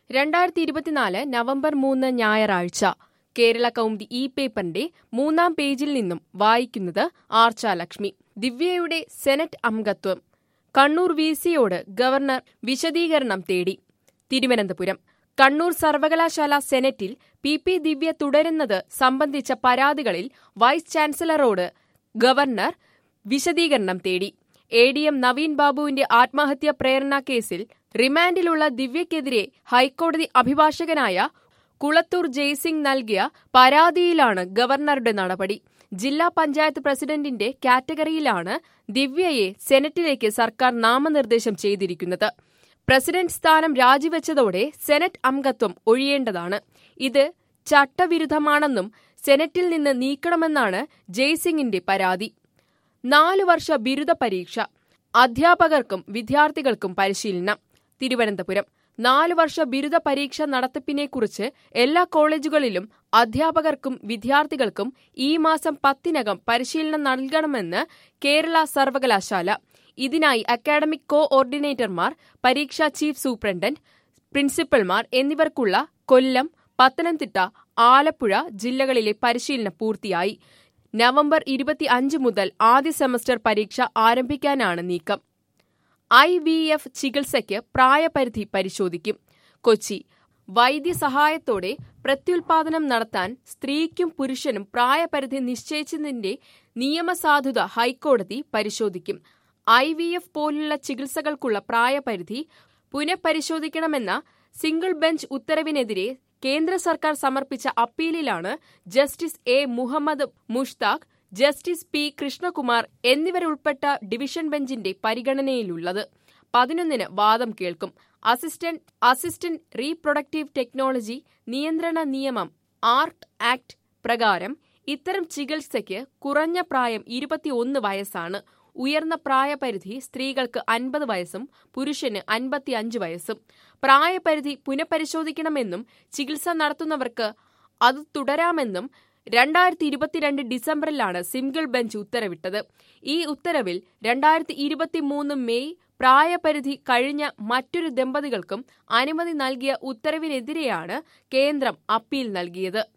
രണ്ടായിരത്തി ഇരുപത്തിനാല് നവംബർ മൂന്ന് ഞായറാഴ്ച കേരള കൗമുദി ഇ പേപ്പറിന്റെ മൂന്നാം പേജിൽ നിന്നും വായിക്കുന്നത് ആർച്ച ലക്ഷ്മി ദിവ്യയുടെ സെനറ്റ് അംഗത്വം കണ്ണൂർ വി സിയോട് ഗവർണർ വിശദീകരണം തേടി തിരുവനന്തപുരം കണ്ണൂർ സർവകലാശാല സെനറ്റിൽ പി പി ദിവ്യ തുടരുന്നത് സംബന്ധിച്ച പരാതികളിൽ വൈസ് ചാൻസലറോട് ഗവർണർ വിശദീകരണം തേടി എ ഡി എം നവീൻ ബാബുവിന്റെ ആത്മഹത്യാ പ്രേരണ കേസിൽ റിമാൻഡിലുള്ള ദിവ്യക്കെതിരെ ഹൈക്കോടതി അഭിഭാഷകനായ കുളത്തൂർ ജയ്സിംഗ് നൽകിയ പരാതിയിലാണ് ഗവർണറുടെ നടപടി ജില്ലാ പഞ്ചായത്ത് പ്രസിഡന്റിന്റെ കാറ്റഗറിയിലാണ് ദിവ്യയെ സെനറ്റിലേക്ക് സർക്കാർ നാമനിർദ്ദേശം ചെയ്തിരിക്കുന്നത് പ്രസിഡന്റ് സ്ഥാനം രാജിവെച്ചതോടെ സെനറ്റ് അംഗത്വം ഒഴിയേണ്ടതാണ് ഇത് ചട്ടവിരുദ്ധമാണെന്നും സെനറ്റിൽ നിന്ന് നീക്കണമെന്നാണ് ജയ്സിംഗിന്റെ പരാതി നാലു വർഷ ബിരുദ പരീക്ഷ അധ്യാപകർക്കും വിദ്യാർത്ഥികൾക്കും പരിശീലനം തിരുവനന്തപുരം നാലു വർഷ ബിരുദ പരീക്ഷ നടത്തിപ്പിനെക്കുറിച്ച് എല്ലാ കോളേജുകളിലും അധ്യാപകർക്കും വിദ്യാർത്ഥികൾക്കും ഈ മാസം പത്തിനകം പരിശീലനം നൽകണമെന്ന് കേരള സർവകലാശാല ഇതിനായി അക്കാഡമിക് കോ ഓർഡിനേറ്റർമാർ പരീക്ഷാ ചീഫ് സൂപ്രണ്ടന്റ് പ്രിൻസിപ്പൽമാർ എന്നിവർക്കുള്ള കൊല്ലം പത്തനംതിട്ട ആലപ്പുഴ ജില്ലകളിലെ പരിശീലനം പൂർത്തിയായി നവംബർ ഇരുപത്തി അഞ്ച് മുതൽ ആദ്യ സെമസ്റ്റർ പരീക്ഷ ആരംഭിക്കാനാണ് നീക്കം ഐ വി എഫ് ചികിത്സയ്ക്ക് പ്രായപരിധി പരിശോധിക്കും കൊച്ചി വൈദ്യസഹായത്തോടെ പ്രത്യുൽപാദനം നടത്താൻ സ്ത്രീക്കും പുരുഷനും പ്രായപരിധി നിശ്ചയിച്ചതിന്റെ നിയമസാധുത ഹൈക്കോടതി പരിശോധിക്കും ഐ വി എഫ് പോലുള്ള ചികിത്സകൾക്കുള്ള പ്രായപരിധി പുനഃപരിശോധിക്കണമെന്ന സിംഗിൾ ബെഞ്ച് ഉത്തരവിനെതിരെ കേന്ദ്ര സർക്കാർ സമർപ്പിച്ച അപ്പീലിലാണ് justice A Muhammad Mushtaq justice P Krishnakumar എന്നിവരുൾപ്പെട്ട ഡിവിഷൻ ബെഞ്ചിന്റെ പരിഗണനയിലുള്ളത് പതിനൊന്നിന് വാദം കേൾക്കും അസിസ്റ്റന്റ് അസിസ്റ്റന്റ് റീപ്രൊഡക്റ്റീവ് ടെക്നോളജി നിയന്ത്രണ നിയമം ആർട്ട് ആക്ട് പ്രകാരം ഇത്തരം ചികിത്സയ്ക്ക് കുറഞ്ഞ പ്രായം ഇരുപത്തിയൊന്ന് വയസ്സാണ് ഉയർന്ന പ്രായപരിധി സ്ത്രീകൾക്ക് അൻപത് വയസ്സും പുരുഷന് അൻപത്തിയഞ്ച് വയസ്സും പ്രായപരിധി പുനഃപരിശോധിക്കണമെന്നും ചികിത്സ നടത്തുന്നവർക്ക് അത് തുടരാമെന്നും രണ്ടായിരത്തി ഇരുപത്തിരണ്ട് ഡിസംബറിലാണ് സിംഗിൾ ബെഞ്ച് ഉത്തരവിട്ടത് ഈ ഉത്തരവിൽ രണ്ടായിരത്തി ഇരുപത്തിമൂന്ന് മെയ് പ്രായപരിധി കഴിഞ്ഞ മറ്റൊരു ദമ്പതികൾക്കും അനുമതി നൽകിയ ഉത്തരവിനെതിരെയാണ് കേന്ദ്രം അപ്പീൽ നൽകിയത്